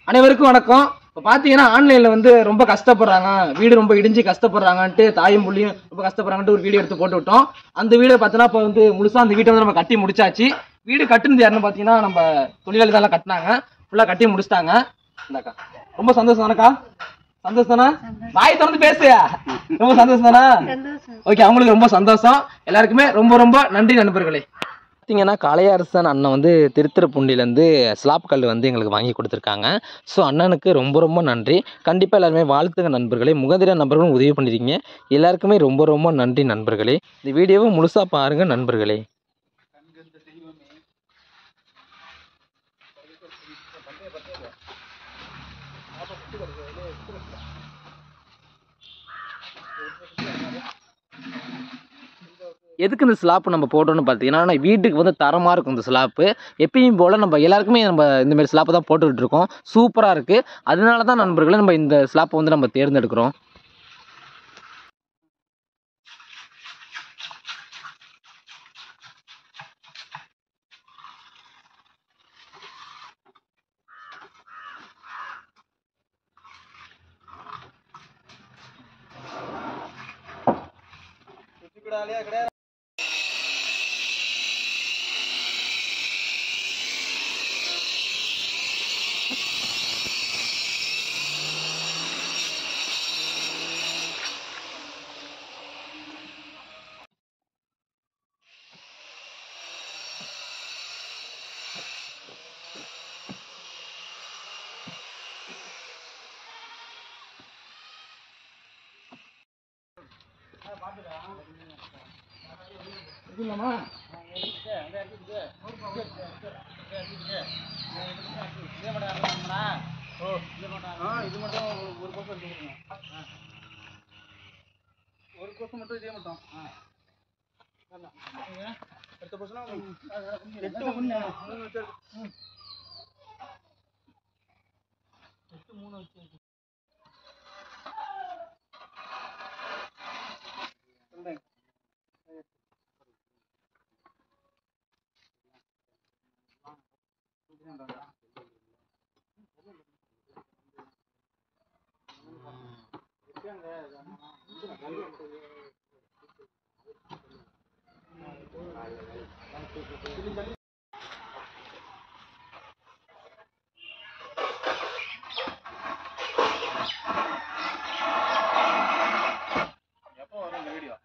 அனைவருக்கும் வணக்கம் இப்போ பார்த்தீங்கன்னா ஆன்லைனில் வந்து ரொம்ப கஷ்டப்படுறாங்க வீடு ரொம்ப இடிஞ்சு கஷ்டப்படுறாங்கன்ட்டு தாயும் புள்ளியும் ரொம்ப கஷ்டப்படுறாங்கன்ட்டு ஒரு வீடியோ எடுத்து போட்டு விட்டோம் அந்த வீடியோ பார்த்தீங்கன்னா இப்போ வந்து முழுசாக அந்த வீட்டை வந்து நம்ம கட்டி முடிச்சாச்சு வீடு கட்டுனது யாருன்னு பார்த்தீங்கன்னா நம்ம தொழிலாளி தான் கட்டினாங்க ஃபுல்லாக கட்டி முடிச்சிட்டாங்க இந்தாக்கா ரொம்ப சந்தோஷம் தானக்கா சந்தோஷம் தானே வாய் திறந்து பேசுயா ரொம்ப சந்தோஷம் தானே ஓகே அவங்களுக்கு ரொம்ப சந்தோஷம் எல்லாருக்குமே ரொம்ப ரொம்ப நன்றி நண்பர்களே பார்த்தீங்கன்னா காளையாரசன் அண்ணன் வந்து திருத்துறைப்பூண்டிலேருந்து ஸ்லாப் கல் வந்து எங்களுக்கு வாங்கி கொடுத்துருக்காங்க ஸோ அண்ணனுக்கு ரொம்ப ரொம்ப நன்றி கண்டிப்பாக எல்லாருமே வாழ்த்துங்க நண்பர்களே முகதிர நண்பர்களும் உதவி பண்ணிருக்கீங்க எல்லாருக்குமே ரொம்ப ரொம்ப நன்றி நண்பர்களே இந்த வீடியோவை முழுசாக பாருங்கள் நண்பர்களே எதுக்கு இந்த ஸ்லாப் நம்ம போட்டோம்னு பார்த்தீங்கன்னா வீட்டுக்கு வந்து தரமாக இருக்கும் இந்த ஸ்லாப்பு எப்பயும் போல் நம்ம எல்லாருக்குமே நம்ம இந்த மாதிரி ஸ்லாப்பை தான் போட்டுக்கிட்டு இருக்கோம் சூப்பராக இருக்குது அதனால தான் நண்பர்களே நம்ம இந்த ஸ்லாப்பை வந்து நம்ம தேர்ந்தெடுக்கிறோம் ஒரு கோசம் மட்டும் இதே மட்டும் அடுத்த கோசம் எட்டு மூணு மூணு வச்சு எட்டு மூணு வச்சு எப்போ வரும் இந்த வீடியோ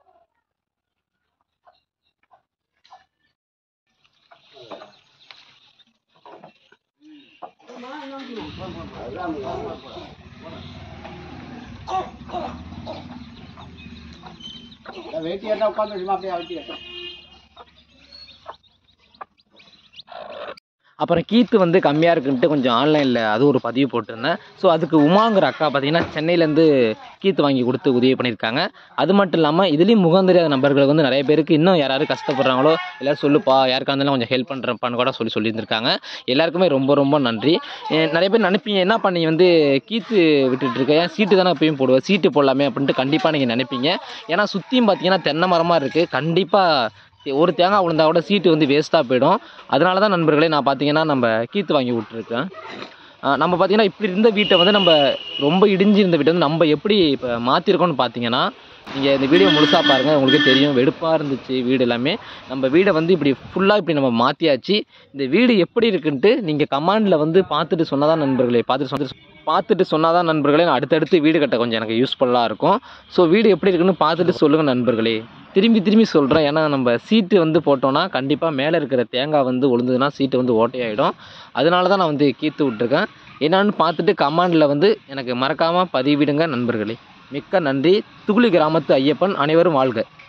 வேட்டியா உட்காந்து சும்மா அப்படியே அழுத்தி அப்புறம் கீத்து வந்து கம்மியாக இருக்குன்ட்டு கொஞ்சம் ஆன்லைனில் அது ஒரு பதிவு போட்டிருந்தேன் ஸோ அதுக்கு உமாங்கிற அக்கா பார்த்தீங்கன்னா சென்னையிலேருந்து கீத்து வாங்கி கொடுத்து உதவி பண்ணியிருக்காங்க அது மட்டும் இல்லாமல் இதுலேயும் முகம் தெரியாத நபர்களுக்கு வந்து நிறைய பேருக்கு இன்னும் யாராவது கஷ்டப்படுறாங்களோ எல்லாரும் சொல்லுப்பா யாருக்கா இருந்தாலும் கொஞ்சம் ஹெல்ப் பண்ணுறப்பான்னு கூட சொல்லி சொல்லியிருந்திருக்காங்க எல்லாருக்குமே ரொம்ப ரொம்ப நன்றி அஹ் நிறைய பேர் நினைப்பீங்க என்ன பண்ணி வந்து கீத்து விட்டுட்டு இருக்க ஏன் சீட்டு தானே எப்பயும் போடுவேன் சீட்டு போடலாமே அப்படின்ட்டு கண்டிப்பாக நீங்கள் நினைப்பீங்க ஏன்னா சுற்றியும் பார்த்தீங்கன்னா தென்னை மரமாக இருக்குது கண்டிப்பாக ஒரு தேங்காய் விழுந்தா கூட சீட்டு வந்து வேஸ்ட்டாக போயிடும் அதனால தான் நண்பர்களே நான் பார்த்தீங்கன்னா நம்ம கீத்து வாங்கி விட்டுருக்கேன் ஆஹ் நம்ம பார்த்தீங்கன்னா இப்படி இருந்த வீட்டை வந்து நம்ம ரொம்ப இடிஞ்சு இருந்த வீட்டை வந்து நம்ம எப்படி இப்போ மாற்றிருக்கோம்னு பார்த்தீங்கன்னா நீங்கள் இந்த வீடியோ முழுசாக பாருங்கள் உங்களுக்கு தெரியும் வெடுப்பாக இருந்துச்சு வீடு எல்லாமே நம்ம வீடை வந்து இப்படி ஃபுல்லாக இப்படி நம்ம மாற்றியாச்சு இந்த வீடு எப்படி இருக்குன்ட்டு நீங்கள் கமாண்டில் வந்து பார்த்துட்டு சொன்னால் தான் நண்பர்களே பார்த்துட்டு சொன்ன பார்த்துட்டு சொன்னால் தான் நண்பர்களே நான் அடுத்தடுத்து வீடு கட்ட கொஞ்சம் எனக்கு யூஸ்ஃபுல்லாக இருக்கும் ஸோ வீடு எப்படி இருக்குன்னு பார்த்துட்டு சொல்லுங்கள் நண்பர்களே திரும்பி திரும்பி சொல்கிறேன் ஏன்னா நம்ம சீட்டு வந்து போட்டோன்னா கண்டிப்பாக மேலே இருக்கிற தேங்காய் வந்து விழுந்ததுன்னா சீட்டு வந்து ஓட்டையாயிடும் அதனால தான் நான் வந்து கீத்து விட்ருக்கேன் என்னான்னு பார்த்துட்டு கமாண்டில் வந்து எனக்கு மறக்காமல் பதிவிடுங்க நண்பர்களே மிக்க நன்றி துகுளி கிராமத்து ஐயப்பன் அனைவரும் வாழ்க